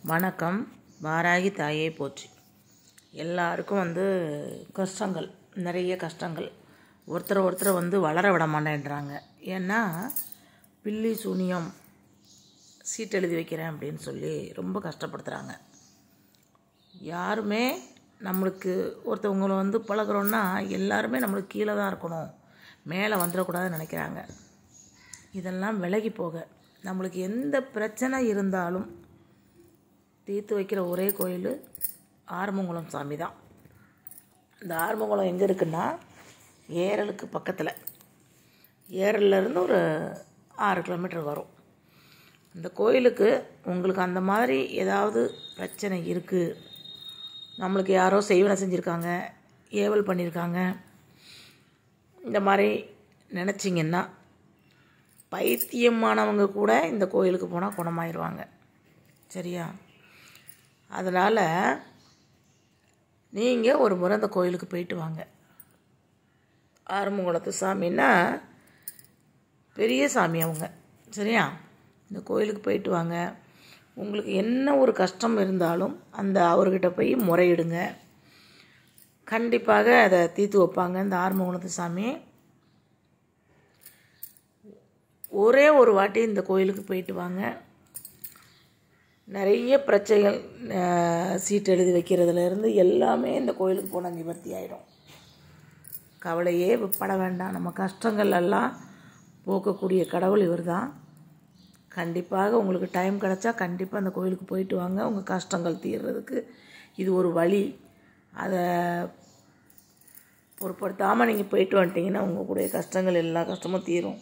வணக்கம் வாராகி தாயே போற்றி எல்லாருக்கும் வந்து கஷ்டங்கள் நிறைய கஷ்டங்கள் ஒருத்தர் ஒருத்தர் வந்து வளர விட மாட்டேன்றாங்க ஏன்னா பில்லி சூனியம் சீட் எழுதி வைக்கிறேன் அப்படின்னு சொல்லி ரொம்ப கஷ்டப்படுத்துகிறாங்க யாருமே நம்மளுக்கு ஒருத்தவங்களை வந்து பழகுறோன்னா எல்லாருமே நம்மளுக்கு கீழே தான் இருக்கணும் மேலே வந்துடக்கூடாதுன்னு நினைக்கிறாங்க இதெல்லாம் விலகி போக நம்மளுக்கு எந்த பிரச்சனை இருந்தாலும் தீர்த்து வைக்கிற ஒரே கோயில் ஆரமங்குளம் சாமி தான் இந்த ஆரமங்குளம் எங்கே இருக்குன்னா ஏரலுக்கு பக்கத்தில் ஏரல்லேருந்து ஒரு ஆறு கிலோமீட்டர் வரும் இந்த கோயிலுக்கு உங்களுக்கு அந்த மாதிரி ஏதாவது பிரச்சனை இருக்குது நம்மளுக்கு யாரோ செய்வனை செஞ்சுருக்காங்க ஏவல் பண்ணியிருக்காங்க இந்த மாதிரி நினச்சிங்கன்னா பைத்தியமானவங்க கூட இந்த கோயிலுக்கு போனால் குணமாயிருவாங்க சரியா அதனால் நீங்கள் ஒரு முறை அந்த கோயிலுக்கு போயிட்டு வாங்க ஆரம்பகுளத்து சாமின்னா பெரிய சாமி அவங்க சரியா இந்த கோயிலுக்கு போயிட்டு வாங்க உங்களுக்கு என்ன ஒரு கஷ்டம் இருந்தாலும் அந்த அவர்கிட்ட போய் முறையிடுங்க கண்டிப்பாக அதை தீர்த்து வைப்பாங்க இந்த ஆரம்பகுளத்து சாமி ஒரே ஒரு வாட்டி இந்த கோயிலுக்கு போயிட்டு வாங்க நிறைய பிரச்சனைகள் சீட் எழுதி வைக்கிறதுலேருந்து எல்லாமே இந்த கோயிலுக்கு போனால் நிவர்த்தி ஆகிடும் கவலையே பட வேண்டாம் நம்ம கஷ்டங்கள் எல்லாம் போக்கக்கூடிய கடவுள் இவர் தான் கண்டிப்பாக உங்களுக்கு டைம் கிடச்சா கண்டிப்பாக அந்த கோயிலுக்கு போயிட்டு வாங்க உங்கள் கஷ்டங்கள் தீர்றதுக்கு இது ஒரு வழி அதை பொருட்படுத்தாமல் நீங்கள் போயிட்டு வந்துட்டீங்கன்னா உங்கள் கூடிய கஷ்டங்கள் எல்லா கஷ்டமும் தீரும்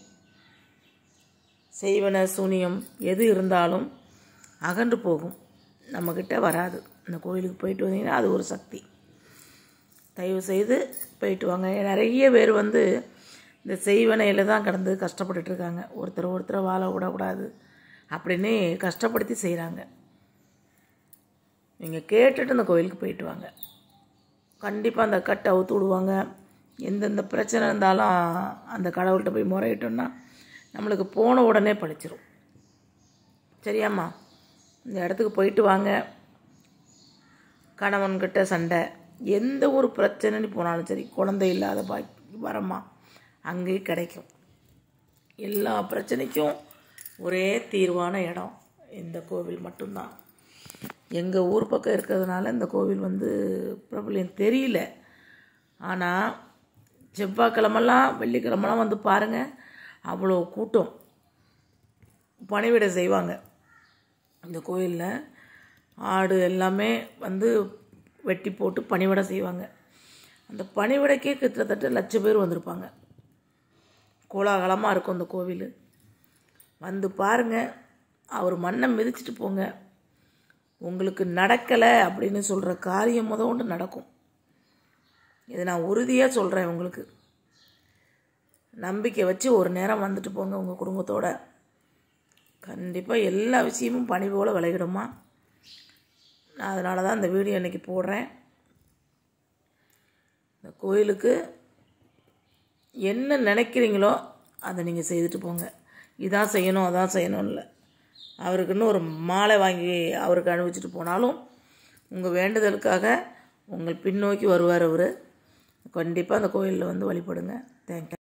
செய்வன சூனியம் எது இருந்தாலும் அகன்று போகும் நம்மக்கிட்ட வராது இந்த கோயிலுக்கு போயிட்டு வந்தீங்கன்னா அது ஒரு சக்தி தயவு செய்து போயிட்டு வாங்க நிறைய பேர் வந்து இந்த செய்வனையில் தான் கடந்து கஷ்டப்பட்டுட்ருக்காங்க ஒருத்தர் ஒருத்தர் வாழ விடக்கூடாது அப்படின்னு கஷ்டப்படுத்தி செய்கிறாங்க நீங்கள் கேட்டுட்டு இந்த கோயிலுக்கு போயிட்டு வாங்க கண்டிப்பாக அந்த கட்டை அவுத்து விடுவாங்க எந்தெந்த பிரச்சனை இருந்தாலும் அந்த கடவுள்கிட்ட போய் முறையிட்டோன்னா நம்மளுக்கு போன உடனே பழிச்சிரும் சரியாம்மா இந்த இடத்துக்கு போயிட்டு வாங்க கணவன்கிட்ட சண்டை எந்த ஒரு பிரச்சனைன்னு போனாலும் சரி குழந்தை இல்லாத பாய் வரமா அங்கேயே கிடைக்கும் எல்லா பிரச்சனைக்கும் ஒரே தீர்வான இடம் இந்த கோவில் மட்டும்தான் எங்கள் ஊர் பக்கம் இருக்கிறதுனால இந்த கோவில் வந்து பிரபலியம் தெரியல ஆனால் செவ்வாய்க்கிழமெல்லாம் வெள்ளிக்கிழமெல்லாம் வந்து பாருங்கள் அவ்வளோ கூட்டம் பணிவிடை செய்வாங்க இந்த கோயிலில் ஆடு எல்லாமே வந்து வெட்டி போட்டு பணிவிடை செய்வாங்க அந்த பணிவிடைக்கே கிட்டத்தட்ட லட்சம் பேர் வந்திருப்பாங்க கோலாகலமாக இருக்கும் அந்த கோவில் வந்து பாருங்கள் அவர் மண்ணை மிதிச்சிட்டு போங்க உங்களுக்கு நடக்கலை அப்படின்னு சொல்கிற காரியம் முத கொண்டு நடக்கும் இதை நான் உறுதியாக சொல்கிறேன் உங்களுக்கு நம்பிக்கை வச்சு ஒரு நேரம் வந்துட்டு போங்க உங்கள் குடும்பத்தோட கண்டிப்பாக எல்லா விஷயமும் பணி போல் விளையிடுமா நான் அதனால தான் இந்த வீடியோ இன்றைக்கி போடுறேன் இந்த கோயிலுக்கு என்ன நினைக்கிறீங்களோ அதை நீங்கள் செய்துட்டு போங்க இதான் செய்யணும் அதான் செய்யணும் இல்லை அவருக்குன்னு ஒரு மாலை வாங்கி அவருக்கு அனுபவிச்சுட்டு போனாலும் உங்கள் வேண்டுதலுக்காக உங்கள் பின்னோக்கி வருவார் அவர் கண்டிப்பாக அந்த கோயிலில் வந்து வழிபடுங்க தேங்க்யூ